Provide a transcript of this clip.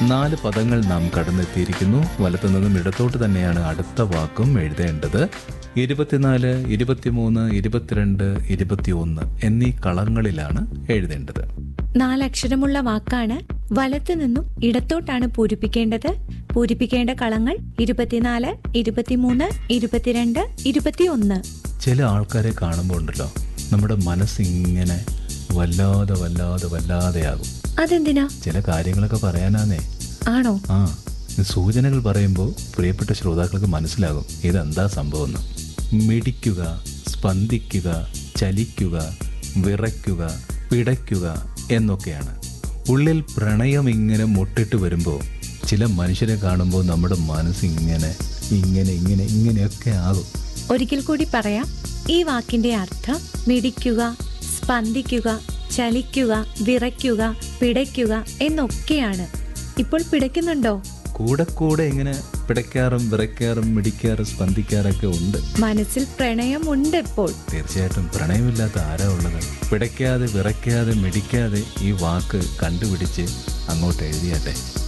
നാല് പദങ്ങൾ നാം കടന്നെത്തിയിരിക്കുന്നു വലത്തു നിന്നും ഇടത്തോട്ട് തന്നെയാണ് അടുത്ത വാക്കും എഴുതേണ്ടത് ഇരുപത്തിനാല് ഇരുപത്തിമൂന്ന് ഇരുപത്തിരണ്ട് ഇരുപത്തിയൊന്ന് എന്നീ കളങ്ങളിലാണ് എഴുതേണ്ടത് നാലക്ഷരമുള്ള വാക്കാണ് വലത്തു നിന്നും ഇടത്തോട്ടാണ് പൂരിപ്പിക്കേണ്ടത് പൂരിപ്പിക്കേണ്ട കളങ്ങൾ ഇരുപത്തിനാല് ഇരുപത്തിമൂന്ന് ഇരുപത്തിരണ്ട് ഇരുപത്തിയൊന്ന് ചില ആൾക്കാരെ കാണുമ്പോൾ ഉണ്ടല്ലോ നമ്മുടെ മനസ്സിങ്ങനെ വല്ലാതെ വല്ലാതെ വല്ലാതെയാകും അതെന്തിനാ ചില കാര്യങ്ങളൊക്കെ പറയാനാന്നേ ആണോ ആ ഇത് സൂചനകൾ പറയുമ്പോൾ പ്രിയപ്പെട്ട ശ്രോതാക്കൾക്ക് മനസ്സിലാകും ഇതെന്താ സംഭവം എന്ന് മിടിക്കുക സ്പന്ദിക്കുക ചലിക്കുക വിറയ്ക്കുക പിടയ്ക്കുക എന്നൊക്കെയാണ് ഉള്ളിൽ പ്രണയം ഇങ്ങനെ മുട്ടിട്ട് വരുമ്പോൾ ചില മനുഷ്യരെ കാണുമ്പോൾ നമ്മുടെ മനസ്സിങ്ങനെ ഇങ്ങനെ ഇങ്ങനെ ഇങ്ങനെയൊക്കെ ആകും ഒരിക്കൽ കൂടി പറയാം ഈ വാക്കിന്റെ അർത്ഥം മിടിക്കുക സ്പന്ദിക്കുക ചലിക്കുക വിറയ്ക്കുക പിടയ്ക്കുക എന്നൊക്കെയാണ് ഇപ്പോൾ പിടയ്ക്കുന്നുണ്ടോ കൂടെ കൂടെ ഇങ്ങനെ പിടയ്ക്കാറും വിറയ്ക്കാറും മിടിക്കാറും സ്പന്ദിക്കാറൊക്കെ ഉണ്ട് മനസ്സിൽ പ്രണയമുണ്ട് ഇപ്പോൾ തീർച്ചയായിട്ടും പ്രണയമില്ലാത്ത ആരാ ഉള്ളത് പിടയ്ക്കാതെ വിറയ്ക്കാതെ മിടിക്കാതെ ഈ വാക്ക് കണ്ടുപിടിച്ച് അങ്ങോട്ട് എഴുതിയാട്ടെ